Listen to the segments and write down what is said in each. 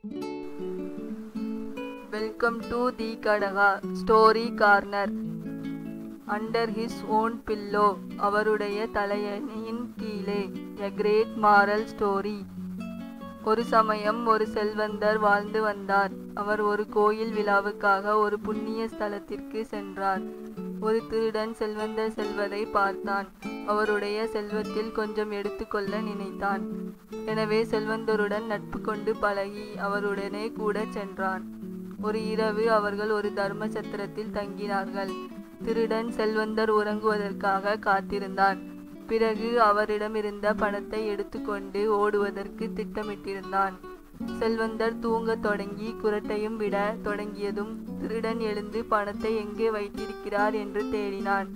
welcome to the Kadaka story corner under his own pillow அவருடைய தலையணியின் கீழே எ கிரேட் மாரல் ஸ்டோரி ஒரு சமயம் ஒரு செல்வந்தர் வாழ்ந்து வந்தார் அவர் ஒரு கோயில் விழாவுக்காக ஒரு புண்ணிய ஸ்தலத்திற்கு சென்றார் ஒரு திருடன் செல்வந்தர் செல்வதை பார்த்தான் அவருடைய செல்வத்தில் கொஞ்சம் எடுத்துக்கொள்ள நினைத்தான் எனவே செல்வந்தருடன் நட்பு கொண்டு பழகி அவருடனே கூட சென்றான் ஒரு இரவு அவர்கள் ஒரு தர்ம சத்திரத்தில் தங்கினார்கள் திருடன் செல்வந்தர் உறங்குவதற்காக காத்திருந்தான் பிறகு அவரிடமிருந்த பணத்தை எடுத்துக்கொண்டு ஓடுவதற்கு திட்டமிட்டிருந்தான் செல்வந்தர் தூங்கத் தொடங்கி குரட்டையும் விட தொடங்கியதும் திருடன் எழுந்து பணத்தை எங்கே வைத்திருக்கிறார் என்று தேடினான்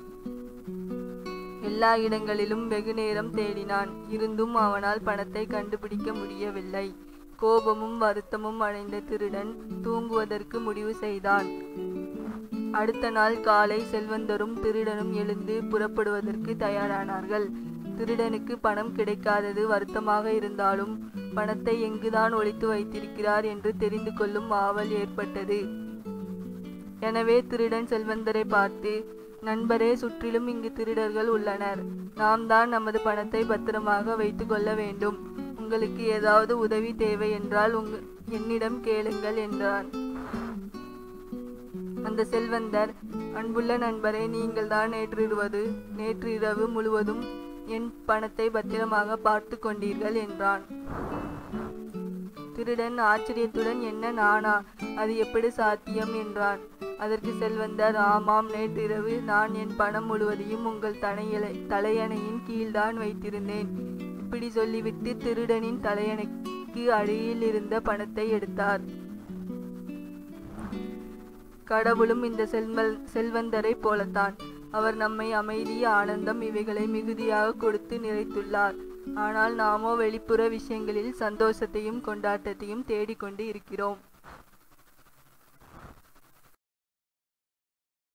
எல்லா இடங்களிலும் வெகு நேரம் தேடினான் இருந்தும் அவனால் பணத்தை கண்டுபிடிக்க முடியவில்லை கோபமும் வருத்தமும் அடைந்த திருடன் தூங்குவதற்கு முடிவு செய்தான் அடுத்த நாள் காலை செல்வந்தரும் திருடனும் எழுந்து புறப்படுவதற்கு தயாரானார்கள் திருடனுக்கு பணம் கிடைக்காதது வருத்தமாக இருந்தாலும் பணத்தை எங்குதான் ஒளித்து வைத்திருக்கிறார் என்று தெரிந்து கொள்ளும் ஆவல் ஏற்பட்டது எனவே திருடன் செல்வந்தரை பார்த்து நண்பரே சுற்றிலும் இங்கு திருடர்கள் உள்ளனர் நாம் தான் நமது பணத்தை பத்திரமாக வைத்து கொள்ள வேண்டும் உங்களுக்கு ஏதாவது உதவி தேவை என்றால் உங்க என்னிடம் கேளுங்கள் என்றான் அந்த செல்வந்தர் அன்புள்ள நண்பரே நீங்கள் தான் நேற்றிருவது நேற்று இரவு முழுவதும் என் பணத்தை பத்திரமாக பார்த்து கொண்டீர்கள் என்றான் திருடன் ஆச்சரியத்துடன் என்ன நானா அது எப்படி சாத்தியம் என்றான் அதற்கு செல்வந்தர் ஆமாம் நேற்றிரவு நான் என் பணம் முழுவதையும் உங்கள் தலையலை தலையணையின் கீழ்தான் வைத்திருந்தேன் இப்படி சொல்லிவிட்டு திருடனின் தலையணைக்கு அடியில் இருந்த பணத்தை எடுத்தார் கடவுளும் இந்த செல்வல் செல்வந்தரை போலத்தான் அவர் நம்மை அமைதி ஆனந்தம் இவைகளை மிகுதியாக கொடுத்து நிறைத்துள்ளார் ஆனால் நாமோ வெளிப்புற விஷயங்களில் சந்தோஷத்தையும் கொண்டாட்டத்தையும் தேடிக்கொண்டு இருக்கிறோம்